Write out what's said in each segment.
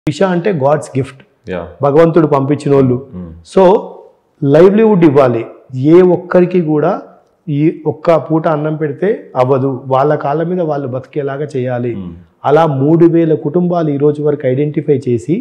దిశ అంటే God's gift yeah భగవంతుడు పంపించిన వాళ్ళు సో లైవ్లీవుడ్ ఇవ్వాలి ఏ ఒక్కరికి కూడా ఈ ఒక్క పూట అన్నం పెడితే అవ్వదు వాళ్ళ కాళ్ళ మీద వాళ్ళు బతికేలాగా చేయాలి అలా మూడు వేల కుటుంబాలు ఈ రోజు వరకు ఐడెంటిఫై చేసి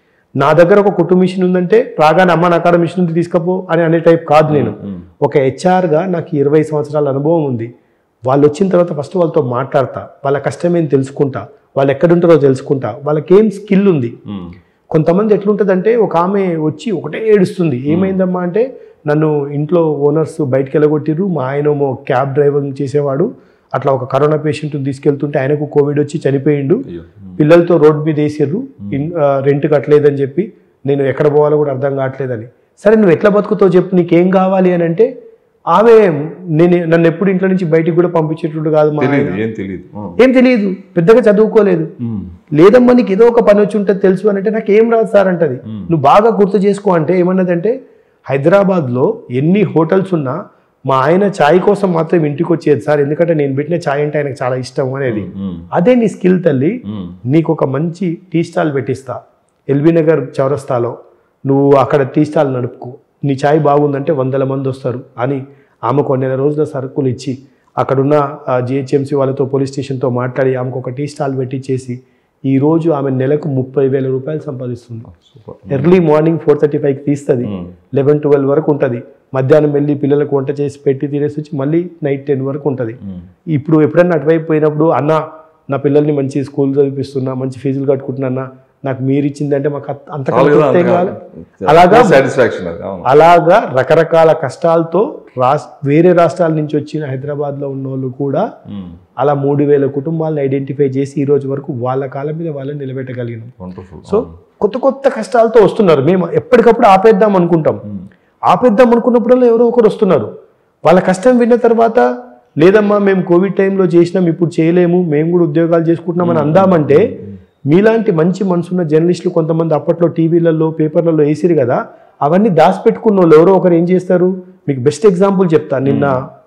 నా దగ్గర ఒక కుటుంబ మిషన్ ఉందంటే రాగానే అమ్మ నా కాడ మిషన్ ఉంది తీసుకపో అని అనే టైప్ కాదు నేను ఒక హెచ్ఆర్గా నాకు ఇరవై సంవత్సరాల అనుభవం ఉంది వాళ్ళు వచ్చిన తర్వాత ఫస్ట్ వాళ్ళతో మాట్లాడతా వాళ్ళ కష్టం ఏం తెలుసుకుంటా వాళ్ళు ఎక్కడుంటారో తెలుసుకుంటా వాళ్ళకి ఏం స్కిల్ ఉంది కొంతమంది ఎట్లుంటుందంటే ఒక ఆమె వచ్చి ఒకటే ఏడుస్తుంది ఏమైందమ్మా అంటే నన్ను ఇంట్లో ఓనర్స్ బయటికి వెళ్ళగొట్టిర్రు మా ఆయనేమో క్యాబ్ డ్రైవింగ్ చేసేవాడు అట్లా ఒక కరోనా పేషెంట్ తీసుకెళ్తుంటే ఆయనకు కోవిడ్ వచ్చి చనిపోయిండు అయ్యో పిల్లలతో రోడ్ మీద వేసిర్రు ఇన్- ఆ, రెంట్ కట్టలేదని చెప్పి నేను ఎక్కడ పోవాలో కూడా అర్థం కావట్లేదని సరే నువ్వు ఎట్లా బతుకుతావు చెప్పు నీకేం కావాలి అని అంటే ఆమె నేను నన్ను ఎప్పుడు ఇంట్లో నుంచి బయటికి కూడా పంపించేటట్టు కాదు మా తెలియదు ఆయన ఏం తెలియదు ఏం తెలియదు పెద్దగా చదువుకోలేదు లేదమ్మా నీకు ఏదో ఒక పని వచ్చి ఉంటుంది తెలుసు అని అంటే నాకు ఏం రాదు సార్ అంటది నువ్వు బాగా గుర్తు చేసుకో అంటే ఏమన్నదంటే హైదరాబాద్లో ఎన్ని హోటల్స్ ఉన్నా మా ఆయన ఛాయ్ కోసం మాత్రం ఇంటికి వచ్చేది సార్ ఎందుకంటే నేను పెట్టిన ఛాయ్ అంటే ఆయనకు చాలా ఇష్టం అనేది అదే నీ స్కిల్ తల్లి నీకు ఒక మంచి టీ స్టాల్ పెట్టిస్తా ఎల్బీ నగర్ చౌరస్తాలో నువ్వు అక్కడ టీ స్టాల్ నడుపుకో నీ ఛాయ్ బాగుందంటే వందల మంది వస్తారు అని ఆమె కొన్ని నెల రోజుల సరుకులు ఇచ్చి అక్కడున్న జిహెచ్ఎంసీ వాళ్ళతో పోలీస్ స్టేషన్తో మాట్లాడి ఆమెకు ఒక టీ స్టాల్ పెట్టించేసి ఈ రోజు ఆమె నెలకు ముప్పై వేల రూపాయలు సంపాదిస్తుంది super early morning four thirty ఫైవ్కి తీస్తుంది లెవెన్ ట్వెల్వ్ వరకు ఉంటుంది మధ్యాహ్నం వెళ్ళి పిల్లలకు వంట చేసి పెట్టి తినేసి వచ్చి మళ్ళీ నైట్ టెన్ వరకు ఉంటుంది ఇప్పుడు ఎప్పుడన్నా అటువైపు పోయినప్పుడు అన్న నా పిల్లల్ని మంచి స్కూల్ చదివిస్తున్నా మంచి ఫీజులు కట్టుకుంటున్నా నాకు మీరు ఇచ్చిందంటే మాకు అంత- అంతకన్నా తృప్తి ఏం కావాలి అలాగా సాటిస్ఫాక్షన్ అది అవును అలాగా రకరకాల కష్టాలతో రాస్ వేరే రాష్ట్రాల నుంచి వచ్చిన హైదరాబాద్లో ఉన్న వాళ్ళు కూడా అలా మూడు వేల కుటుంబాలను ఐడెంటిఫై చేసి ఈ రోజు వరకు వాళ్ళ కాళ్ళ మీద వాళ్ళని నిలబెట్టగలిగినాం వండర్ఫుల్ సో కొత్త కొత్త కష్టాలతో వస్తున్నారు మేము ఎప్పటికప్పుడు ఆపేద్దాం అనుకుంటాం ఆపేద్దాం అనుకున్నప్పుడల్లా ఎవరో ఒకరు వస్తున్నారు వాళ్ళ కష్టం విన్న తర్వాత లేదమ్మా మేము కోవిడ్ టైంలో చేసినాం ఇప్పుడు చేయలేము మేము కూడా ఉద్యోగాలు చేసుకుంటున్నామని అందామంటే మీలాంటి మంచి మనసున్న జర్నలిస్టులు కొంతమంది అప్పట్లో టీవీలలో పేపర్లలో వేసిరు కదా అవన్నీ దాచిపెట్టుకున్న వాళ్ళు ఎవరో ఒకరు ఏం చేస్తారు మీకు బెస్ట్ ఎగ్జాంపుల్ చెప్తా నిన్న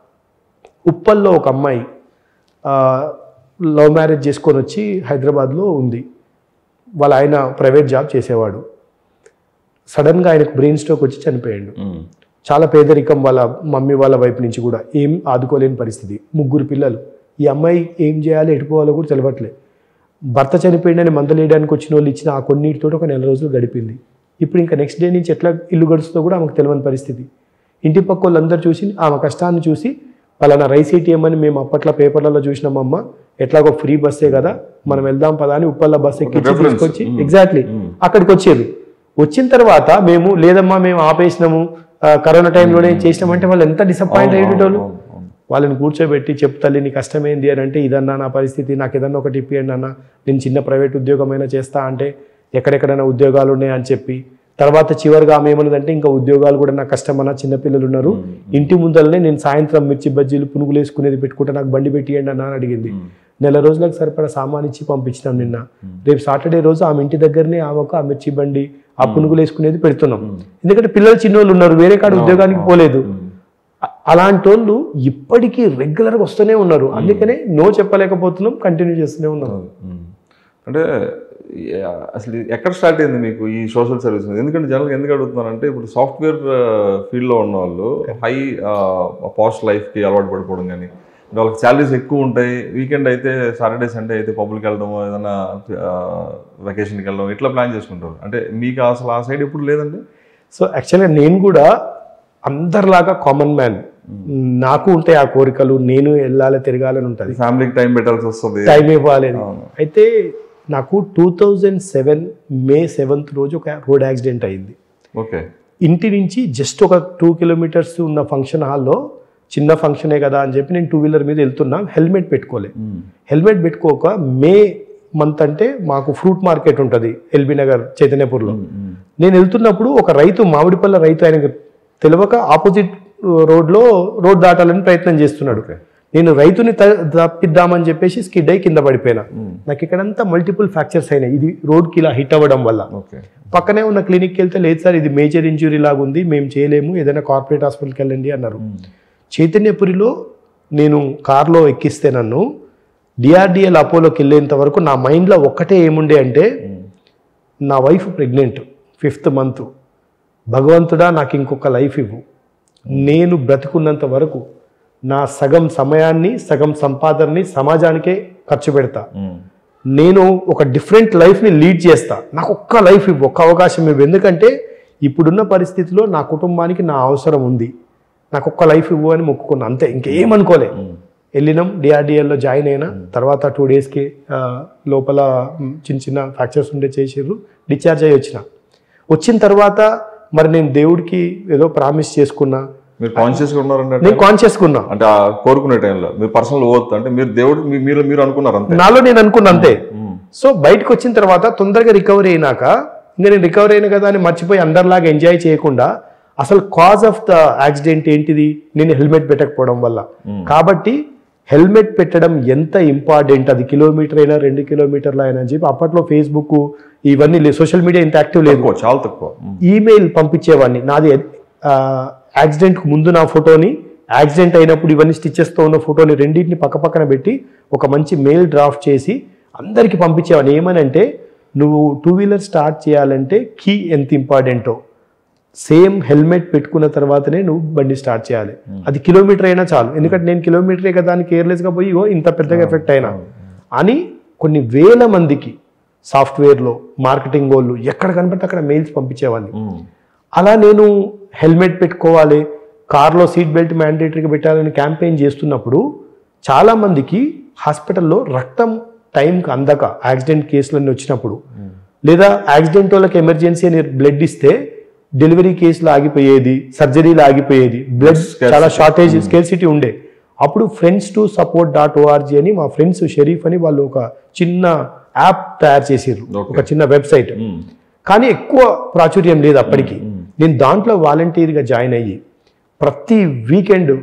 ఉప్పల్లో ఒక అమ్మాయి లవ్ మ్యారేజ్ చేసుకొని వచ్చి హైదరాబాద్లో ఉంది వాళ్ళ ఆయన ప్రైవేట్ జాబ్ చేసేవాడు సడన్గా ఆయనకు బ్రెయిన్ స్ట్రోక్ వచ్చి చనిపోయాడు చాలా పేదరికం వాళ్ళ మమ్మీ వాళ్ళ వైపు నుంచి కూడా ఏం ఆదుకోలేని పరిస్థితి ముగ్గురు పిల్లలు ఈ అమ్మాయి ఏం చేయాలి ఎటుపోవాలో కూడా తెలవట్లే భర్త చనిపోయిందని మందలేయడానికి వచ్చిన వాళ్ళు ఇచ్చిన ఆ కొన్నిటితో ఒక నెల రోజులు గడిపింది ఇప్పుడు ఇంకా నెక్స్ట్ డే నుంచి ఎట్లా ఇల్లు గడుస్తుందో కూడా ఆమెకు తెలియని పరిస్థితి ఇంటి పక్క వాళ్ళందరూ చూసి ఆమె కష్టాన్ని చూసి పలానా రైస్ ఏటీఎం అని మేము అప్పట్లో పేపర్లలో చూసినామమ్మ ఎట్లాగో ఫ్రీ బస్సే కదా మనం వెళ్దాం పదా అని ఉప్పల్ల బస్ ఎక్కించి reference. తీసుకొచ్చి Mm. ఎగ్జాక్ట్లీ అక్కడికి వచ్చారు వచ్చిన తర్వాత మేము లేదమ్మా మేము ఆపేసినాము ఆ, కరోనా టైంలోనే చేసినామంటే వాళ్ళు ఎంత డిసప్పాయింట్ అయ్యేటోళ్ళు వాళ్ళని కూర్చోబెట్టి చెప్పు తల్లి నీ కష్టమేంది అని అంటే ఇదన్నా నా పరిస్థితి నాకు ఏదన్నా ఒకటి ఇప్పియండి అన్న నేను చిన్న ప్రైవేట్ ఉద్యోగమైనా చేస్తా అంటే ఎక్కడెక్కడైనా ఉద్యోగాలు ఉన్నాయి అని చెప్పి తర్వాత చివరిగా ఆమె ఏమన్నదంటే ఇంకా ఉద్యోగాలు కూడా నాకు కష్టమన్నా చిన్నపిల్లలు ఉన్నారు ఇంటి ముందరనే నేను సాయంత్రం మిర్చి బజ్జీలు పునుగులు వేసుకునేది పెట్టుకుంటే నాకు బండి పెట్టియండి అన్న అని అడిగింది నెల రోజులకు సరిపడా సామాన్ ఇచ్చి పంపించినాం నిన్న రేపు సాటర్డే రోజు ఆమె ఇంటి దగ్గరనే ఆమెకు ఆ మిర్చి బండి ఆ పునుగులు వేసుకునేది పెడుతున్నాం ఎందుకంటే పిల్లలు చిన్నోళ్ళు ఉన్నారు వేరే కాడ ఉద్యోగానికి పోలేదు అ- అలాంటి వాళ్ళు ఇప్పటికీ రెగ్యులర్గా వస్తూనే ఉన్నారు అందుకనే నో చెప్పలేకపోతున్నాం కంటిన్యూ చేస్తూనే ఉన్నాం అంటే ఏ- అసలు ఎక్కడ స్టార్ట్ అయింది మీకు ఈ సోషల్ సర్వీస్ మీద ఎందుకంటే జనరల్గా ఎందుకు అడుగుతున్నారంటే ఇప్పుడు సాఫ్ట్వేర్ ఫీల్డ్లో ఉన్న వాళ్ళు హై పాస్ట్ లైఫ్కి అలవాటు పడిపోవడం కానీ వాళ్ళకి శాలరీస్ ఎక్కువ ఉంటాయి వీకెండ్ అయితే సాటర్డే సండే అయితే పబ్లిక్ వెళ్ళడం ఏదైనా వెకేషన్కి వెళ్ళడం ఇట్లా ప్లాన్ చేసుకుంటారు అంటే మీకు అసలు ఆ సైడ్ ఎప్పుడు లేదండి సో యాక్చువల్గా నేను కూడా అందరిలాగా కామన్ మ్యాన్ నాకు ఉంటాయి ఆ కోరికలు నేను వెళ్ళాలి తిరగాలని ఉంటుంది ఫ్యామిలీకి టైం పెట్టాల్సి వస్తుంది టైం ఇవ్వాలి అని. అవును. అయితే నాకు two thousand seven May seventh రోజు ఒక రోడ్ యాక్సిడెంట్ అయింది ఓకే ఇంటి నుంచి జస్ట్ ఒక టూ కిలోమీటర్స్ ఉన్న ఫంక్షన్ హాల్లో చిన్న ఫంక్షనే కదా అని చెప్పి నేను టూ వీలర్ మీద వెళ్తున్నా హెల్మెట్ పెట్టుకోలే హెల్మెట్ పెట్టుకోక మే మంత్ అంటే మాకు ఫ్రూట్ మార్కెట్ ఉంటుంది ఎల్బీ నగర్ చైతన్యపూర్లో నేను వెళ్తున్నప్పుడు ఒక రైతు మామిడిపల్ల రైతు ఆయనకు తెలియక ఆపోజిట్ రోడ్లో రోడ్ దాటాలని ప్రయత్నం చేస్తున్నాడు ఓకే నేను రైతుని త- తప్పిద్దామని చెప్పేసి స్కిడ్ అయి కింద పడిపోయినా నాకు ఇక్కడంతా మల్టిపుల్ ఫ్రాక్చర్స్ అయినాయి ఇది రోడ్కి ఇలా హిట్ అవ్వడం వల్ల ఓకే పక్కనే ఉన్న క్లినిక్కి వెళ్తే లేదు సార్ ఇది మేజర్ ఇంజురీ లాగా ఉంది మేము చేయలేము ఏదైనా కార్పొరేట్ హాస్పిటల్కి వెళ్ళండి అన్నారు చైతన్యపురిలో నేను కార్లో ఎక్కిస్తే నన్ను డిఆర్డిఎల్ అపోలోకి వెళ్ళేంత వరకు నా మైండ్లో ఒక్కటే ఏముండే అంటే నా వైఫ్ ప్రెగ్నెంట్ ఫిఫ్త్ మంత్ భగవంతుడా నాకు ఇంకొక లైఫ్ ఇవ్వు నేను బ్రతికున్నంత వరకు నా సగం సమయాన్ని సగం సంపాదనని సమాజానికే ఖర్చు పెడతా ఉమ్. నేను ఒక డిఫరెంట్ లైఫ్ని లీడ్ చేస్తా నాకు ఒక్క లైఫ్ ఇవ్వు ఒక్క అవకాశం ఇవ్వు ఎందుకంటే ఇప్పుడున్న పరిస్థితిలో నా కుటుంబానికి నా అవసరం ఉంది నాకు ఒక్క లైఫ్ ఇవ్వు అని మొక్కుకున్నా అంతే ఇంకేమనుకోలే వెళ్ళినాం డిఆర్డిఎల్లో జాయిన్ అయినా తర్వాత టూ డేస్కి లోపల మ్, చిన్న చిన్న ఫ్రాక్చర్స్ ఉండే చేసిర్రు డిశ్చార్జ్ అయ్యి వచ్చిన వచ్చిన తర్వాత మరి నేను దేవుడికి ఏదో ప్రామిస్ చేసుకున్నా మీరు కాన్షియస్ గా ఉన్నారంటే నేను కాన్షియస్గా ఉన్నా అంటే ఆ కోరుకునే టైంలో మీరు పర్సనల్ పోవద్దు అంటే మీరు దేవుడు మీ- మీరు మీరు అనుకున్నారు అంతే నాలో నేను అనుకున్నా అంతే ఉమ్. సో బయటకు వచ్చిన తర్వాత తొందరగా రికవరీ అయినాక ఇంకా నేను రికవరీ అయిన కదా అని మర్చిపోయి అందరిలాగా ఎంజాయ్ చేయకుండా అసలు కాజ్ ఆఫ్ ద యాక్సిడెంట్ ఏంటిది నేను హెల్మెట్ పెట్టకపోవడం వల్ల కాబట్టి హెల్మెట్ పెట్టడం ఎంత ఇంపార్టెంట్ అది కిలోమీటర్ అయినా రెండు కిలోమీటర్లు అయినా అని చెప్పి అప్పట్లో ఫేస్బుక్ ఇవన్నీ సోషల్ మీడియా ఇంత యాక్టివ్ లేదు తక్కువ చాలా తక్కువ ఉమ్. ఈమెయిల్ పంపించేవాడిని నాది యాక్సిడెంట్కి ముందు నా ఫోటోని యాక్సిడెంట్ అయినప్పుడు ఇవన్నీ స్టిచెస్తో ఉన్న ఫోటోని రెండింటిని పక్క పక్కన పెట్టి ఒక మంచి మెయిల్ డ్రాఫ్ట్ చేసి అందరికీ పంపించేవాడిని ఏమనంటే నువ్వు టూ వీలర్ స్టార్ట్ చేయాలంటే కీ ఎంత ఇంపార్టెంటో సేమ్ హెల్మెట్ పెట్టుకున్న తర్వాతనే నువ్వు బండి స్టార్ట్ చేయాలి అది కిలోమీటర్ అయినా చాలు ఎందుకంటే నేను కిలోమీటరే కదా అని కేర్లెస్గా పోయి ఇగో ఇంత పెద్దగా ఎఫెక్ట్ అయినా అని కొన్ని వేల మందికి సాఫ్ట్వేర్లో మార్కెటింగ్ వాళ్ళు ఎక్కడ కనపడితే అక్కడ మెయిల్స్ పంపించేవాడిని ఉమ్. అలా నేను హెల్మెట్ పెట్టుకోవాలి కార్లో సీట్ బెల్ట్ మ్యాండేటరీగా పెట్టాలని క్యాంపెయిన్ చేస్తున్నప్పుడు చాలామందికి హాస్పిటల్లో రక్తం టైంకి అందక యాక్సిడెంట్ కేసులన్నీ వచ్చినప్పుడు లేదా యాక్సిడెంట్ వాళ్ళకి ఎమర్జెన్సీ అని బ్లడ్ ఇస్తే డెలివరీ కేసులు ఆగిపోయేది సర్జరీలు ఆగిపోయేది బ్లడ్ చాలా షార్టేజ్ స్కేర్సిటీ ఉండే అప్పుడు friends to support dot ORG అని మా ఫ్రెండ్స్ షరీఫ్ అని వాళ్ళు ఒక చిన్న యాప్ తయారు చేసారు Okay. ఒక చిన్న వెబ్సైట్ ఉమ్. కానీ ఎక్కువ ప్రాచుర్యం లేదు అప్పటికి నేను దాంట్లో వాలంటీర్గా జాయిన్ అయ్యి ప్రతి వీకెండ్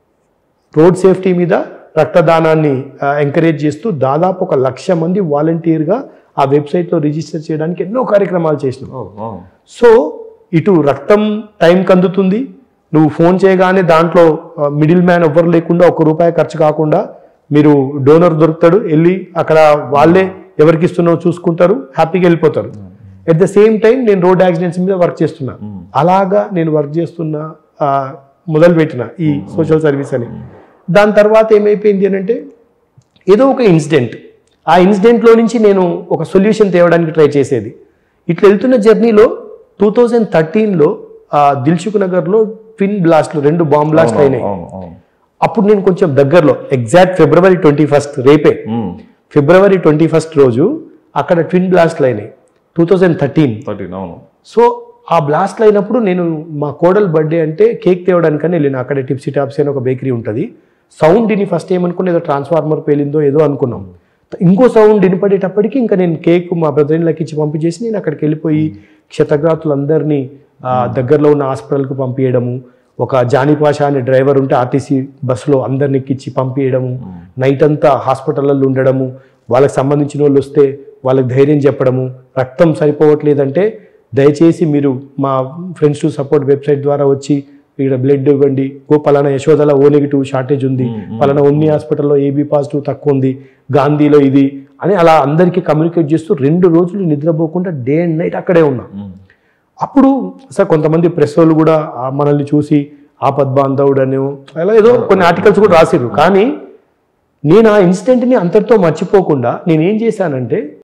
రోడ్ సేఫ్టీ మీద రక్తదానాన్ని ఎంకరేజ్ చేస్తూ దాదాపు ఒక లక్ష మంది వాలంటీర్గా ఆ వెబ్సైట్లో రిజిస్టర్ చేయడానికి ఎన్నో కార్యక్రమాలు చేసినాం ఓ, ఓ. సో ఇటు రక్తం టైంకి అందుతుంది నువ్వు ఫోన్ చేయగానే దాంట్లో మిడిల్ మ్యాన్ ఎవ్వరు లేకుండా ఒక్క రూపాయి ఖర్చు కాకుండా మీరు డోనర్ దొరుకుతాడు వెళ్ళి అక్కడ వాళ్ళే ఎవరికి ఇస్తున్నావో చూసుకుంటారు హ్యాపీగా వెళ్ళిపోతారు ఎట్ ద సేమ్ టైం నేను రోడ్ యాక్సిడెంట్స్ మీద వర్క్ చేస్తున్నా అలాగా నేను వర్క్ చేస్తున్న ఆ, మొదలుపెట్టిన ఈ సోషల్ సర్వీస్ అని దాని తర్వాత ఏమైపోయింది అని అంటే ఏదో ఒక ఇన్సిడెంట్ ఆ ఇన్సిడెంట్లో నుంచి నేను ఒక సొల్యూషన్ తేవడానికి ట్రై చేసేది ఇట్లా వెళ్తున్న జర్నీలో టూ థౌజండ్ థర్టీన్లో దిల్సుఖ్ నగర్లో ట్విన్ బ్లాస్ట్లు రెండు బాంబ్ బ్లాస్ట్ అయినాయి అవును అవును అప్పుడు నేను కొంచెం దగ్గరలో ఎగ్జాక్ట్ ఫిబ్రవరి ట్వంటీ ఫస్ట్ రేపే ఉమ్. ఫిబ్రవరి ట్వంటీ ఫస్ట్ రోజు అక్కడ ట్విన్ బ్లాస్ట్లు అయినాయి టూ థౌజండ్ థర్టీన్ థర్టీన్ అవును సో ఆ బ్లాస్ట్లు అయినప్పుడు నేను మా కోడల్ బర్త్డే అంటే కేక్ తేవడానికని వెళ్ళిన అక్కడ టిప్సీ టాప్సీ అని ఒక బేకరీ ఉంటుంది సౌండ్ విని ఫస్ట్ ఏమనుకున్నా ఏదో ట్రాన్స్ఫార్మర్ పేలిందో ఏదో అనుకున్నాం ఇంకో సౌండ్ వినపడేటప్పటికి ఇంకా నేను కేక్ మా బ్రదర్లకి ఇచ్చి పంపించేసి నేను అక్కడికి వెళ్ళిపోయి క్షతగాతులందరినీ ఆ, దగ్గరలో ఉన్న హాస్పిటల్కి పంపించడము ఒక జానీ పాషా అనే డ్రైవర్ ఉంటే ఆర్టీసీ బస్సులో అందరిని ఎక్కించి పంపించడము నైట్ అంతా హాస్పిటల్లో ఉండడము వాళ్ళకి సంబంధించిన వాళ్ళు వస్తే వాళ్ళకి ధైర్యం చెప్పడము రక్తం సరిపోవట్లేదంటే దయచేసి మీరు మా ఫ్రెండ్స్ టు సపోర్ట్ వెబ్సైట్ ద్వారా వచ్చి ఇక్కడ బ్లడ్ ఇవ్వండి ఓ పలానా యశోదల ఓ నెగిటివ్ షార్టేజ్ ఉంది పలానా ఉమ్ని హాస్పిటల్లో ఏబీ పాజిటివ్ తక్కువ ఉంది గాంధీలో ఇది అని అలా అందరికీ కమ్యూనికేట్ చేస్తూ రెండు రోజులు నిద్రపోకుండా డే అండ్ నైట్ అక్కడే ఉన్నా ఉమ్. అప్పుడు సార్ కొంతమంది ప్రెస్ వాళ్ళు కూడా ఆ మనల్ని చూసి ఆపద్ బాంధవుడు అని అలా ఏదో కొన్ని ఆర్టికల్స్ కూడా రాసిర్రు కానీ నేను ఆ ఇన్సిడెంట్ని అంతటితో మర్చిపోకుండా నేను ఏం చేశానంటే